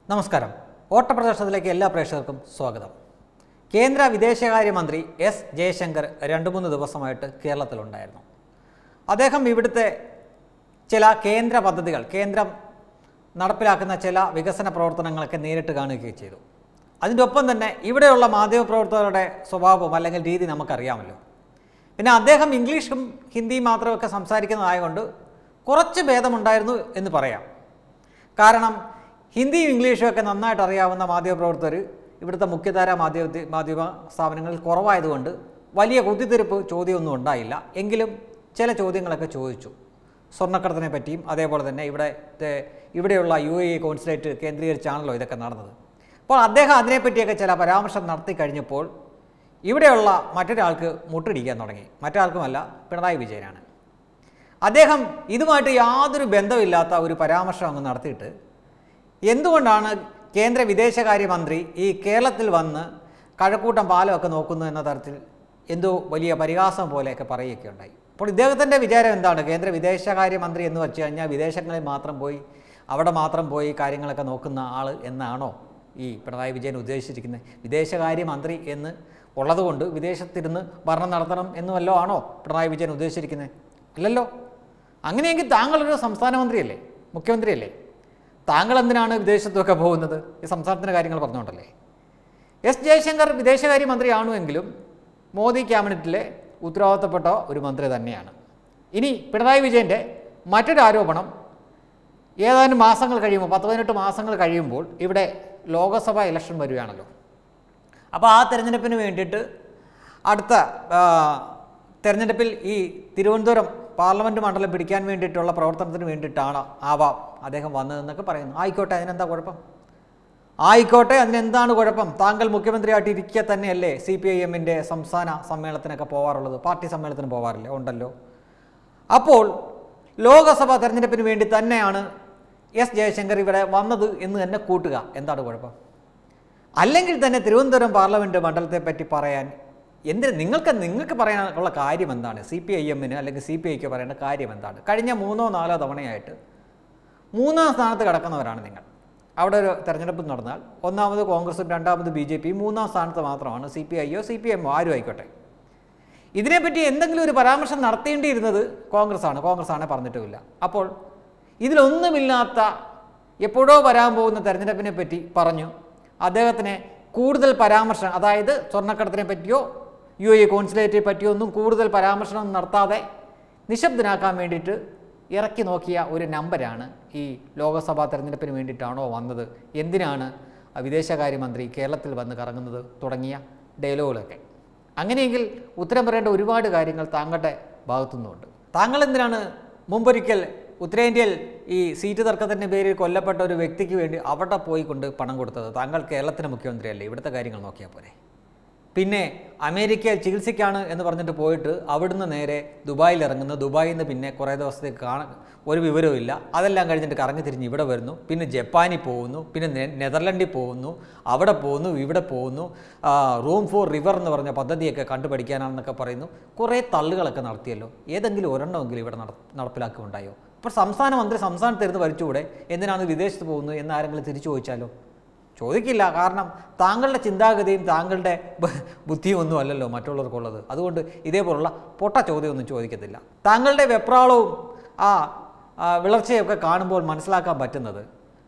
നമസ്കാരം ഓട്ടപ്രദർശനത്തിലേക്ക് എല്ലാ പ്രേക്ഷകർക്കും സ്വാഗതം കേന്ദ്ര വിദേശകാര്യമന്ത്രി എസ് ജയശങ്കർ രണ്ട് മൂന്ന് ദിവസമായിട്ട് കേരളത്തിലുണ്ടായിരുന്നു അദ്ദേഹം ഇവിടുത്തെ ചില കേന്ദ്ര പദ്ധതികൾ കേന്ദ്രം നടപ്പിലാക്കുന്ന ചില വികസന പ്രവർത്തനങ്ങളൊക്കെ നേരിട്ട് കാണുകയും ചെയ്തു അതിൻ്റെ ഒപ്പം തന്നെ ഇവിടെയുള്ള മാധ്യമപ്രവർത്തകരുടെ സ്വഭാവം അല്ലെങ്കിൽ രീതി നമുക്കറിയാമല്ലോ പിന്നെ അദ്ദേഹം ഇംഗ്ലീഷും ഹിന്ദിയും മാത്രമൊക്കെ സംസാരിക്കുന്നതായതുകൊണ്ട് കുറച്ച് ഭേദമുണ്ടായിരുന്നു എന്ന് പറയാം കാരണം ഹിന്ദിയും ഇംഗ്ലീഷും ഒക്കെ നന്നായിട്ട് അറിയാവുന്ന മാധ്യമപ്രവർത്തകർ ഇവിടുത്തെ മുഖ്യധാര മാധ്യമ മാധ്യമ സ്ഥാപനങ്ങളിൽ കുറവായതുകൊണ്ട് വലിയ കുത്തിത്തിരിപ്പ് ചോദ്യമൊന്നും ഉണ്ടായില്ല എങ്കിലും ചില ചോദ്യങ്ങളൊക്കെ ചോദിച്ചു സ്വർണ്ണക്കടത്തിനെ പറ്റിയും അതേപോലെ തന്നെ ഇവിടുത്തെ ഇവിടെയുള്ള യു എ കോൺസുലേറ്റ് കേന്ദ്രീകരിച്ചാണല്ലോ ഇതൊക്കെ നടന്നത് അപ്പോൾ അദ്ദേഹം അതിനെപ്പറ്റിയൊക്കെ ചില പരാമർശം നടത്തി കഴിഞ്ഞപ്പോൾ ഇവിടെയുള്ള മറ്റൊരാൾക്ക് മുട്ടിടിക്കാൻ തുടങ്ങി മറ്റൊരാൾക്കുമല്ല പിണറായി വിജയനാണ് അദ്ദേഹം ഇതുമായിട്ട് യാതൊരു ബന്ധമില്ലാത്ത ഒരു പരാമർശം അങ്ങ് നടത്തിയിട്ട് എന്തുകൊണ്ടാണ് കേന്ദ്ര വിദേശകാര്യമന്ത്രി ഈ കേരളത്തിൽ വന്ന് കഴക്കൂട്ടം പാലമൊക്കെ നോക്കുന്നു എന്ന തരത്തിൽ എന്തോ വലിയ പരിഹാസം പോലെയൊക്കെ പറയുകയൊക്കെ ഉണ്ടായി അപ്പോൾ ഇദ്ദേഹത്തിൻ്റെ വിചാരം എന്താണ് കേന്ദ്ര വിദേശകാര്യമന്ത്രി എന്ന് വെച്ച് കഴിഞ്ഞാൽ വിദേശങ്ങളിൽ മാത്രം പോയി അവിടെ മാത്രം പോയി കാര്യങ്ങളൊക്കെ നോക്കുന്ന ആൾ എന്നാണോ ഈ പിണറായി വിജയൻ ഉദ്ദേശിച്ചിരിക്കുന്നത് വിദേശകാര്യമന്ത്രി എന്ന് ഉള്ളതുകൊണ്ട് വിദേശത്തിരുന്ന് ഭരണം നടത്തണം എന്ന് വല്ലോ ആണോ പിണറായി വിജയൻ ഉദ്ദേശിച്ചിരിക്കുന്നത് അല്ലല്ലോ അങ്ങനെയെങ്കിൽ താങ്കളൊരു സംസ്ഥാന മന്ത്രിയല്ലേ മുഖ്യമന്ത്രിയല്ലേ താങ്കൾ എന്തിനാണ് വിദേശത്തൊക്കെ പോകുന്നത് ഈ സംസ്ഥാനത്തിൻ്റെ കാര്യങ്ങൾ പറഞ്ഞുകൊണ്ടല്ലേ എസ് ജയശങ്കർ വിദേശകാര്യമന്ത്രിയാണു എങ്കിലും മോദി ക്യാബിനറ്റിലെ ഉത്തരവാദിത്തപ്പെട്ട ഒരു മന്ത്രി തന്നെയാണ് ഇനി പിണറായി വിജയൻ്റെ മറ്റൊരു ആരോപണം ഏതാനും മാസങ്ങൾ കഴിയുമ്പോൾ പത്ത് പതിനെട്ട് മാസങ്ങൾ കഴിയുമ്പോൾ ഇവിടെ ലോക്സഭാ ഇലക്ഷൻ വരികയാണല്ലോ അപ്പോൾ ആ തെരഞ്ഞെടുപ്പിന് വേണ്ടിയിട്ട് അടുത്ത ആ, തെരഞ്ഞെടുപ്പിൽ ഈ തിരുവനന്തപുരം പാർലമെൻറ്റ് മണ്ഡലം പിടിക്കാൻ വേണ്ടിയിട്ടുള്ള പ്രവർത്തനത്തിന് വേണ്ടിയിട്ടാണ് ആവാം അദ്ദേഹം വന്നതെന്നൊക്കെ പറയുന്നു ആയിക്കോട്ടെ അതിനെന്താ കുഴപ്പം ആയിക്കോട്ടെ അതിനെന്താണ് കുഴപ്പം താങ്കൾ മുഖ്യമന്ത്രിയായിട്ട് ഇരിക്കുക തന്നെയല്ലേ സി പി ഐ എമ്മിൻ്റെ സംസ്ഥാന സമ്മേളനത്തിനൊക്കെ പോകാറുള്ളത് പാർട്ടി സമ്മേളനത്തിന് പോകാറില്ലേ ഉണ്ടല്ലോ അപ്പോൾ ലോകസഭാ തെരഞ്ഞെടുപ്പിന് വേണ്ടി തന്നെയാണ് എസ് ജയശങ്കർ ഇവിടെ വന്നത് എന്ന് തന്നെ കൂട്ടുക എന്താണ് കുഴപ്പം അല്ലെങ്കിൽ തന്നെ തിരുവനന്തപുരം പാർലമെൻറ്റ് മണ്ഡലത്തെ പറ്റി പറയാൻ എന്തിന് നിങ്ങൾക്ക് നിങ്ങൾക്ക് പറയാനുള്ള കാര്യം എന്താണ് സി പി ഐ എമ്മിന് അല്ലെങ്കിൽ സി പി ഐക്ക് പറയേണ്ട കാര്യം എന്താണ് കഴിഞ്ഞ മൂന്നോ നാലോ തവണയായിട്ട് മൂന്നാം സ്ഥാനത്ത് കിടക്കുന്നവരാണ് നിങ്ങൾ അവിടെ ഒരു തെരഞ്ഞെടുപ്പ് നടന്നാൽ ഒന്നാമത് കോൺഗ്രസും രണ്ടാമത് ബി ജെ പി മൂന്നാം സ്ഥാനത്ത് മാത്രമാണ് സി പി ഐയോ സി പി എമ്മോ ആരും ആയിക്കോട്ടെ ഇതിനെപ്പറ്റി എന്തെങ്കിലും ഒരു പരാമർശം നടത്തേണ്ടിയിരുന്നത് കോൺഗ്രസ് ആണ് കോൺഗ്രസ് ആണ് പറഞ്ഞിട്ടുമില്ല അപ്പോൾ ഇതിലൊന്നുമില്ലാത്ത എപ്പോഴോ വരാൻ പോകുന്ന തെരഞ്ഞെടുപ്പിനെ പറ്റി പറഞ്ഞു അദ്ദേഹത്തിനെ കൂടുതൽ പരാമർശം അതായത് സ്വർണ്ണക്കടത്തിനെ പറ്റിയോ യു എ കോൺസുലേറ്റിനെ പറ്റിയോ ഒന്നും കൂടുതൽ പരാമർശനം നടത്താതെ നിശബ്ദനാക്കാൻ വേണ്ടിയിട്ട് ഇറക്കി നോക്കിയ ഒരു നമ്പരാണ് ഈ ലോക്സഭാ തെരഞ്ഞെടുപ്പിന് വേണ്ടിയിട്ടാണോ വന്നത് എന്തിനാണ് വിദേശകാര്യമന്ത്രി കേരളത്തിൽ വന്ന് കറങ്ങുന്നത് തുടങ്ങിയ ഡയലോഗുകളൊക്കെ അങ്ങനെയെങ്കിൽ ഉത്തരം പറയേണ്ട ഒരുപാട് കാര്യങ്ങൾ താങ്കളുടെ ഭാഗത്തുനിന്നുണ്ട് താങ്കൾ എന്തിനാണ് മുമ്പൊരിക്കൽ ഉത്തരേന്ത്യയിൽ ഈ സീറ്റ് തർക്കത്തിൻ്റെ പേരിൽ കൊല്ലപ്പെട്ട ഒരു വ്യക്തിക്ക് വേണ്ടി അവിടെ പോയി കൊണ്ട് പണം കൊടുത്തത് താങ്കൾ കേരളത്തിന് മുഖ്യമന്ത്രിയല്ലേ ഇവിടുത്തെ കാര്യങ്ങൾ നോക്കിയാൽ പോരെ പിന്നെ അമേരിക്കയിൽ ചികിത്സയ്ക്കാണ് എന്ന് പറഞ്ഞിട്ട് പോയിട്ട് അവിടുന്ന് നേരെ ദുബായിൽ ഇറങ്ങുന്നു ദുബായിൽ നിന്ന് പിന്നെ കുറേ ദിവസത്തേക്ക് കാണ ഒരു വിവരവും ഇല്ല അതെല്ലാം കഴിഞ്ഞിട്ട് കറങ്ങി തിരിഞ്ഞ് ഇവിടെ വരുന്നു പിന്നെ ജപ്പാനിൽ പോകുന്നു പിന്നെ നെ- നെതർലൻഡിൽ പോകുന്നു അവിടെ പോകുന്നു ഇവിടെ പോകുന്നു ആ, റൂം ഫോർ റിവർ എന്ന് പറഞ്ഞ പദ്ധതിയൊക്കെ കണ്ടുപഠിക്കാനാണെന്നൊക്കെ പറയുന്നു കുറേ തള്ളുകളൊക്കെ നടത്തിയല്ലോ ഏതെങ്കിലും ഒരെണ്ണമെങ്കിലും ഇവിടെ നട നടപ്പിലാക്കുന്നുണ്ടായോ അപ്പോൾ സംസ്ഥാന മന്ത്രി സംസ്ഥാനത്തിരുന്ന് ഭരിച്ചുകൂടെ എന്തിനാണ് വിദേശത്ത് പോകുന്നത് എന്ന് ആരെങ്കിലും തിരിച്ചു ചോദിച്ചാലോ ചോദിക്കില്ല കാരണം താങ്കളുടെ ചിന്താഗതിയും താങ്കളുടെ ബ- ബുദ്ധിയും ഒന്നും അല്ലല്ലോ മറ്റുള്ളവർക്കുള്ളത് അതുകൊണ്ട് ഇതേപോലുള്ള പൊട്ട ചോദ്യമൊന്നും ചോദിക്കത്തില്ല താങ്കളുടെ വെപ്രാളവും ആ ആ വിളർച്ചയൊക്കെ കാണുമ്പോൾ മനസ്സിലാക്കാൻ പറ്റുന്നത്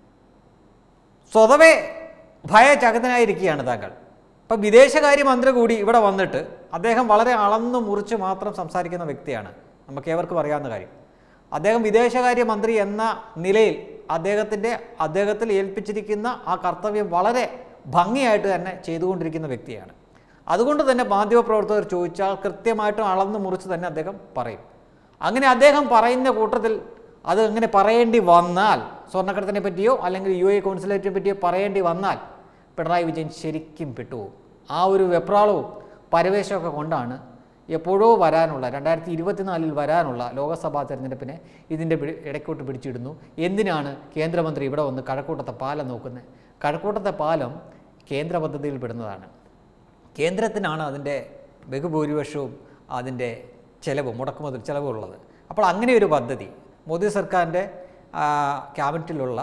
സ്വതവേ ഭയചകിതനായിരിക്കുകയാണ് താങ്കൾ ഇപ്പം വിദേശകാര്യമന്ത്രി കൂടി ഇവിടെ വന്നിട്ട് അദ്ദേഹം വളരെ അളന്നു മുറിച്ച് മാത്രം സംസാരിക്കുന്ന വ്യക്തിയാണ് നമുക്ക് ഏവർക്കും അറിയാവുന്ന കാര്യം അദ്ദേഹം വിദേശകാര്യമന്ത്രി എന്ന നിലയിൽ അദ്ദേഹത്തിൻ്റെ അദ്ദേഹത്തിൽ ഏൽപ്പിച്ചിരിക്കുന്ന ആ കർത്തവ്യം വളരെ ഭംഗിയായിട്ട് തന്നെ ചെയ്തുകൊണ്ടിരിക്കുന്ന വ്യക്തിയാണ് അതുകൊണ്ട് തന്നെ മാധ്യമപ്രവർത്തകർ ചോദിച്ചാൽ കൃത്യമായിട്ടും അളന്നു മുറിച്ച് തന്നെ അദ്ദേഹം പറയും അങ്ങനെ അദ്ദേഹം പറയുന്ന കൂട്ടത്തിൽ അത് അങ്ങനെ പറയേണ്ടി വന്നാൽ സ്വർണ്ണക്കടത്തിനെ പറ്റിയോ അല്ലെങ്കിൽ യു എ കോൺസുലേറ്റിനെ പറ്റിയോ പറയേണ്ടി വന്നാൽ പിണറായി വിജയൻ ശരിക്കും പെട്ടുപോകും ആ ഒരു വെപ്രാളവും പരവേശമൊക്കെ കൊണ്ടാണ് എപ്പോഴോ വരാനുള്ള രണ്ടായിരത്തി ഇരുപത്തിനാലിൽ വരാനുള്ള ലോക്സഭാ തെരഞ്ഞെടുപ്പിനെ ഇതിൻ്റെ പിടി- ഇടയ്ക്കോട്ട് പിടിച്ചിടുന്നു എന്തിനാണ് കേന്ദ്രമന്ത്രി ഇവിടെ വന്ന് കഴക്കൂട്ടത്തെ പാലം നോക്കുന്നത് കഴക്കൂട്ടത്തെ പാലം കേന്ദ്ര പദ്ധതിയിൽ പെടുന്നതാണ് കേന്ദ്രത്തിനാണ് അതിൻ്റെ ബഹുഭൂരിപക്ഷവും അതിൻ്റെ ചിലവ് മുടക്കുമുതൽ ചിലവുള്ളത് അപ്പോൾ അങ്ങനെ ഒരു പദ്ധതി മോദി സർക്കാരിൻ്റെ ആ, ക്യാബിനറ്റിലുള്ള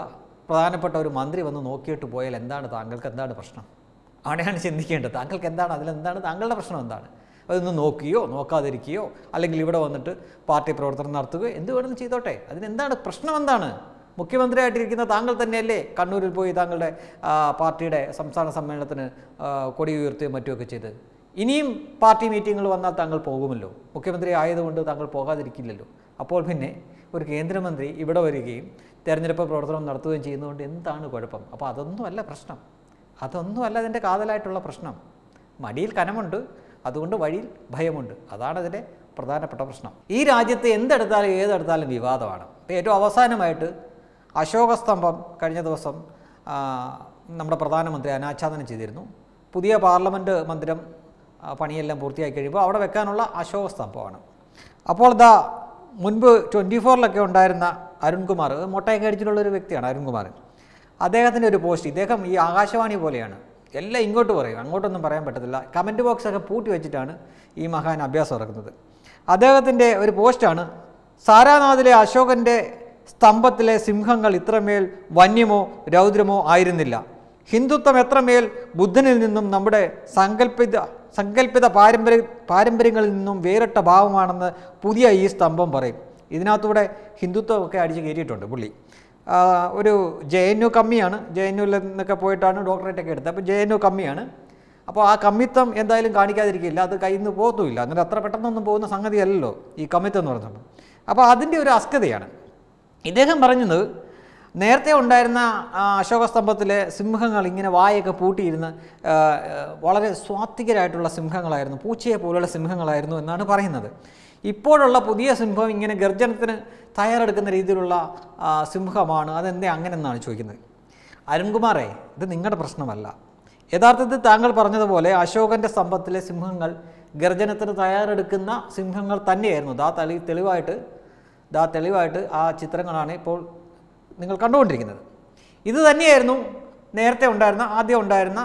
പ്രധാനപ്പെട്ട ഒരു മന്ത്രി വന്ന് നോക്കിയിട്ട് പോയാൽ എന്താണ് താങ്കൾക്ക് എന്താണ് പ്രശ്നം അവിടെയാണ് ചിന്തിക്കേണ്ടത് താങ്കൾക്ക് എന്താണ് അതിലെന്താണ് താങ്കളുടെ പ്രശ്നം എന്താണ് അതൊന്ന് നോക്കുകയോ നോക്കാതിരിക്കുകയോ അല്ലെങ്കിൽ ഇവിടെ വന്നിട്ട് പാർട്ടി പ്രവർത്തനം നടത്തുകയോ എന്ത് വേണമെങ്കിലും ചെയ്തോട്ടെ അതിനെന്താണ് പ്രശ്നം എന്താണ് മുഖ്യമന്ത്രിയായിട്ടിരിക്കുന്ന താങ്കൾ തന്നെയല്ലേ കണ്ണൂരിൽ പോയി താങ്കളുടെ ആ, പാർട്ടിയുടെ സംസ്ഥാന സമ്മേളനത്തിന് ആ, കൊടി ഉയർത്തുകയും മറ്റുമൊക്കെ ചെയ്ത് ഇനിയും പാർട്ടി മീറ്റിങ്ങുകൾ വന്നാൽ താങ്കൾ പോകുമല്ലോ മുഖ്യമന്ത്രി ആയതുകൊണ്ട് താങ്കൾ പോകാതിരിക്കില്ലല്ലോ അപ്പോൾ പിന്നെ ഒരു കേന്ദ്രമന്ത്രി ഇവിടെ വരികയും തെരഞ്ഞെടുപ്പ് പ്രവർത്തനം നടത്തുകയും ചെയ്യുന്നതുകൊണ്ട് എന്താണ് കുഴപ്പം അപ്പോൾ അതൊന്നുമല്ല പ്രശ്നം അതൊന്നുമല്ല അതിൻ്റെ കാതലായിട്ടുള്ള പ്രശ്നം മടിയിൽ കനമുണ്ട് അതുകൊണ്ട് വഴിയിൽ ഭയമുണ്ട് അതാണ് അതിൻ്റെ പ്രധാനപ്പെട്ട പ്രശ്നം ഈ രാജ്യത്ത് എന്തെടുത്താലും ഏതെടുത്താലും വിവാദമാണ് ഇപ്പോൾ ഏറ്റവും അവസാനമായിട്ട് അശോകസ്തംഭം കഴിഞ്ഞ ദിവസം ആ, നമ്മുടെ പ്രധാനമന്ത്രി അനാച്ഛാദനം ചെയ്തിരുന്നു പുതിയ പാർലമെൻറ്റ് മന്ദിരം ആ, പണിയെല്ലാം പൂർത്തിയായി കഴിയുമ്പോൾ അവിടെ വെക്കാനുള്ള അശോകസ്തംഭമാണ് അപ്പോൾ ഇതാ മുൻപ് ട്വൻറ്റി ഫോറിലൊക്കെ ഉണ്ടായിരുന്ന അരുൺകുമാർ മൊട്ടയൊക്കെ അടിച്ചിട്ടുള്ളൊരു വ്യക്തിയാണ് അരുൺകുമാർ അദ്ദേഹത്തിൻ്റെ ഒരു പോസ്റ്റ് ഇദ്ദേഹം ഈ ആകാശവാണി പോലെയാണ് എല്ലാം ഇങ്ങോട്ട് പറയും അങ്ങോട്ടൊന്നും പറയാൻ പറ്റത്തില്ല കമൻറ്റ് ബോക്സൊക്കെ പൂട്ടി വെച്ചിട്ടാണ് ഈ മഹാൻ അഭ്യാസം ഇറക്കുന്നത് അദ്ദേഹത്തിൻ്റെ ഒരു പോസ്റ്റാണ് സാരാനാഥിലെ അശോകൻ്റെ സ്തംഭത്തിലെ സിംഹങ്ങൾ ഇത്രമേൽ വന്യമോ രൗദ്രമോ ആയിരുന്നില്ല ഹിന്ദുത്വം എത്രമേൽ ബുദ്ധനിൽ നിന്നും നമ്മുടെ സങ്കല്പിത സങ്കല്പിത പാരമ്പര്യ പാരമ്പര്യങ്ങളിൽ നിന്നും വേറിട്ട ഭാവമാണെന്ന് പുതിയ ഈ സ്തംഭം പറയും ഇതിനകത്തൂടെ ഹിന്ദുത്വമൊക്കെ അടിച്ച് കയറ്റിയിട്ടുണ്ട് പുള്ളി ആ, ഒരു ജെ എൻ യു കമ്മിയാണ് ജെ എൻ യുവിൽ നിന്നൊക്കെ പോയിട്ടാണ് ഡോക്ടറേറ്റ് ഒക്കെ എടുത്തത് അപ്പോൾ ജെ എൻ യു കമ്മിയാണ് അപ്പോൾ ആ കമ്മിത്വം എന്തായാലും കാണിക്കാതിരിക്കില്ല അത് കയ്യിൽ നിന്ന് പോകത്തുമില്ല എന്നിട്ട് അത്ര പെട്ടെന്നൊന്നും പോകുന്ന സംഗതിയല്ലല്ലോ ഈ കമ്മിത്വം എന്ന് പറഞ്ഞത് അപ്പോൾ അതിൻ്റെ ഒരു അസ്കതയാണ് ഇദ്ദേഹം പറഞ്ഞത് നേരത്തെ ഉണ്ടായിരുന്ന ആ, അശോകസ്തംഭത്തിലെ സിംഹങ്ങൾ ഇങ്ങനെ വായൊക്കെ പൂട്ടിയിരുന്ന് ആ, ആ, വളരെ സ്വാത്വികരായിട്ടുള്ള സിംഹങ്ങളായിരുന്നു പൂച്ചയെ പോലുള്ള സിംഹങ്ങളായിരുന്നു എന്നാണ് പറയുന്നത് ഇപ്പോഴുള്ള പുതിയ സിംഹം ഇങ്ങനെ ഗർജനത്തിന് തയ്യാറെടുക്കുന്ന രീതിയിലുള്ള ആ, സിംഹമാണ് അതെന്തേ അങ്ങനെ എന്നാണ് ചോദിക്കുന്നത് അരുൺകുമാറേ ഇത് നിങ്ങളുടെ പ്രശ്നമല്ല യഥാർത്ഥത്തിൽ താങ്കൾ പറഞ്ഞതുപോലെ അശോകൻ്റെ സ്തംഭത്തിലെ സിംഹങ്ങൾ ഗർജനത്തിന് തയ്യാറെടുക്കുന്ന സിംഹങ്ങൾ തന്നെയായിരുന്നു ദാ തെളി തെളിവായിട്ട് ദാ തെളിവായിട്ട് ആ ചിത്രങ്ങളാണ് ഇപ്പോൾ നിങ്ങൾ കണ്ടുകൊണ്ടിരിക്കുന്നത് ഇത് തന്നെയായിരുന്നു നേരത്തെ ഉണ്ടായിരുന്ന ആദ്യം ഉണ്ടായിരുന്ന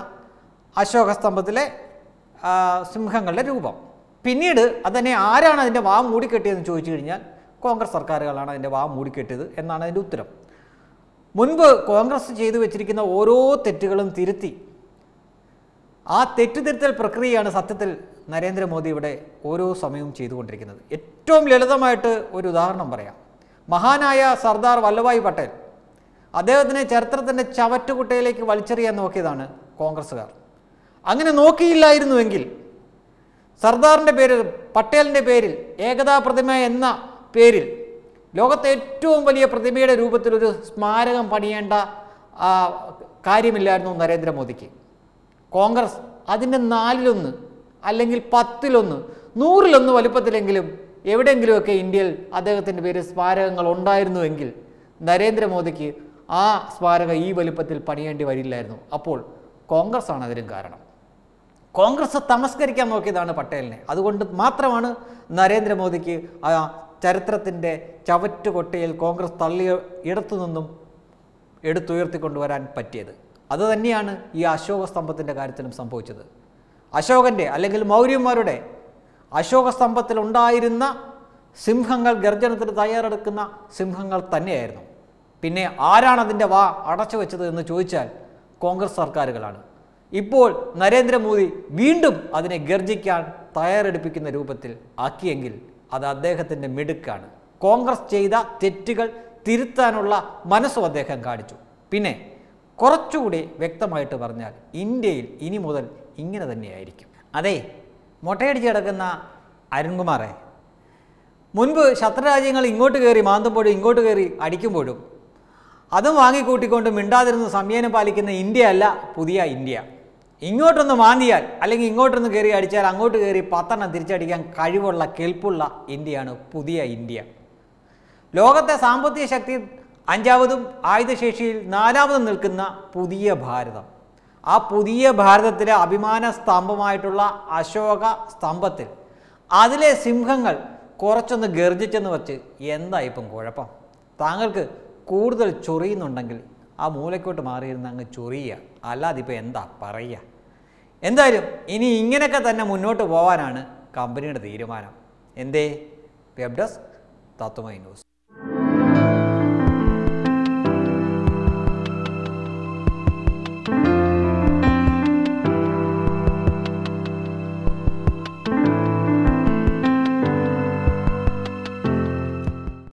അശോക സ്തംഭത്തിലെ ആ, സിംഹങ്ങളുടെ രൂപം പിന്നീട് അതിനെ ആരാണ് അതിൻ്റെ വാ മൂടിക്കെട്ടിയതെന്ന് ചോദിച്ചു കഴിഞ്ഞാൽ കോൺഗ്രസ് സർക്കാരുകളാണ് അതിൻ്റെ വാ മൂടിക്കെട്ടിയത് എന്നാണ് അതിൻ്റെ ഉത്തരം മുൻപ് കോൺഗ്രസ് ചെയ്തു വെച്ചിരിക്കുന്ന ഓരോ തെറ്റുകളും തിരുത്തി ആ തെറ്റുതിരുത്തൽ പ്രക്രിയയാണ് സത്യത്തിൽ നരേന്ദ്രമോദി ഇവിടെ ഓരോ സമയവും ചെയ്തുകൊണ്ടിരിക്കുന്നത് ഏറ്റവും ലളിതമായിട്ട് ഒരു ഉദാഹരണം പറയാം മഹാനായ സർദാർ വല്ലഭായ് പട്ടേൽ അദ്ദേഹത്തിനെ ചരിത്രത്തിൻ്റെ ചവറ്റുകുട്ടയിലേക്ക് വലിച്ചെറിയാൻ നോക്കിയതാണ് കോൺഗ്രസ്സുകാർ അങ്ങനെ നോക്കിയില്ലായിരുന്നുവെങ്കിൽ സർദാറിൻ്റെ പേരിൽ പട്ടേലിൻ്റെ പേരിൽ ഏകതാ പ്രതിമ എന്ന പേരിൽ ലോകത്തെ ഏറ്റവും വലിയ പ്രതിമയുടെ രൂപത്തിലൊരു സ്മാരകം പണിയേണ്ട ആ, കാര്യമില്ലായിരുന്നു നരേന്ദ്രമോദിക്ക് കോൺഗ്രസ് അതിൻ്റെ നാലിലൊന്ന് അല്ലെങ്കിൽ പത്തിലൊന്ന് നൂറിലൊന്ന് വലുപ്പത്തിലെങ്കിലും എവിടെയെങ്കിലുമൊക്കെ ഇന്ത്യയിൽ അദ്ദേഹത്തിൻ്റെ പേര് സ്മാരകങ്ങൾ ഉണ്ടായിരുന്നുവെങ്കിൽ നരേന്ദ്രമോദിക്ക് ആ സ്മാരകം ഈ വലുപ്പത്തിൽ പണിയേണ്ടി വരില്ലായിരുന്നു അപ്പോൾ കോൺഗ്രസ് ആണ് അതിനും കാരണം കോൺഗ്രസ് തമസ്കരിക്കാൻ നോക്കിയതാണ് പട്ടേലിനെ അതുകൊണ്ട് മാത്രമാണ് നരേന്ദ്രമോദിക്ക് ആ ചരിത്രത്തിൻ്റെ ചവറ്റുകൊട്ടയിൽ കോൺഗ്രസ് തള്ളിയ ഇടത്തു നിന്നും എടുത്തുയർത്തിക്കൊണ്ടുവരാൻ പറ്റിയത് അതുതന്നെയാണ് ഈ അശോക സ്തംഭത്തിൻ്റെ കാര്യത്തിലും സംഭവിച്ചത് അശോകൻ്റെ അല്ലെങ്കിൽ മൗര്യന്മാരുടെ അശോക സ്തംഭത്തിൽ ഉണ്ടായിരുന്ന സിംഹങ്ങൾ ഗർജനത്തിന് തയ്യാറെടുക്കുന്ന സിംഹങ്ങൾ തന്നെയായിരുന്നു പിന്നെ ആരാണ് അതിൻ്റെ വാ അടച്ചു വെച്ചത് എന്ന് ചോദിച്ചാൽ കോൺഗ്രസ് സർക്കാരുകളാണ് ഇപ്പോൾ നരേന്ദ്രമോദി വീണ്ടും അതിനെ ഗർജിക്കാൻ തയ്യാറെടുപ്പിക്കുന്ന രൂപത്തിൽ ആക്കിയെങ്കിൽ അത് അദ്ദേഹത്തിൻ്റെ മിടുക്കാണ് കോൺഗ്രസ് ചെയ്ത തെറ്റുകൾ തിരുത്താനുള്ള മനസ്സും അദ്ദേഹം കാണിച്ചു പിന്നെ കുറച്ചുകൂടി വ്യക്തമായിട്ട് പറഞ്ഞാൽ ഇന്ത്യയിൽ ഇനി മുതൽ ഇങ്ങനെ തന്നെയായിരിക്കും അതെ മൊട്ടയടിച്ച് കിടക്കുന്ന അരുൺകുമാറെ മുൻപ് ശത്രുരാജ്യങ്ങൾ ഇങ്ങോട്ട് കയറി മാന്തുമ്പോഴും ഇങ്ങോട്ട് കയറി അടിക്കുമ്പോഴും അതും വാങ്ങിക്കൂട്ടിക്കൊണ്ട് മിണ്ടാതിരുന്ന് സംയമനം പാലിക്കുന്ന ഇന്ത്യയല്ല പുതിയ ഇന്ത്യ ഇങ്ങോട്ടൊന്ന് മാന്തിയാൽ അല്ലെങ്കിൽ ഇങ്ങോട്ടൊന്ന് കയറി അടിച്ചാൽ അങ്ങോട്ട് കയറി പത്തെണ്ണം തിരിച്ചടിക്കാൻ കഴിവുള്ള കെൽപ്പുള്ള ഇന്ത്യയാണ് പുതിയ ഇന്ത്യ ലോകത്തെ സാമ്പത്തിക ശക്തി അഞ്ചാമതും ആയുധശേഷിയിൽ നാലാമതും നിൽക്കുന്ന പുതിയ ഭാരതം ആ പുതിയ ഭാരതത്തിലെ അഭിമാന സ്തംഭമായിട്ടുള്ള അശോക സ്തംഭത്തിൽ അതിലെ സിംഹങ്ങൾ കുറച്ചൊന്ന് ഗർജിച്ചെന്ന് വെച്ച് എന്താ ഇപ്പം കുഴപ്പം താങ്കൾക്ക് കൂടുതൽ ചൊറിയുന്നുണ്ടെങ്കിൽ ആ മൂലക്കോട്ട് മാറിയിരുന്ന് അങ്ങ് ചൊറിയുക അല്ലാതെ ഇപ്പം എന്താ പറയുക എന്തായാലും ഇനി ഇങ്ങനെയൊക്കെ തന്നെ മുന്നോട്ട് പോകാനാണ് കമ്പനിയുടെ തീരുമാനം എന്തേ വെബ് ഡെസ്ക് തത്വമൈ ന്യൂസ്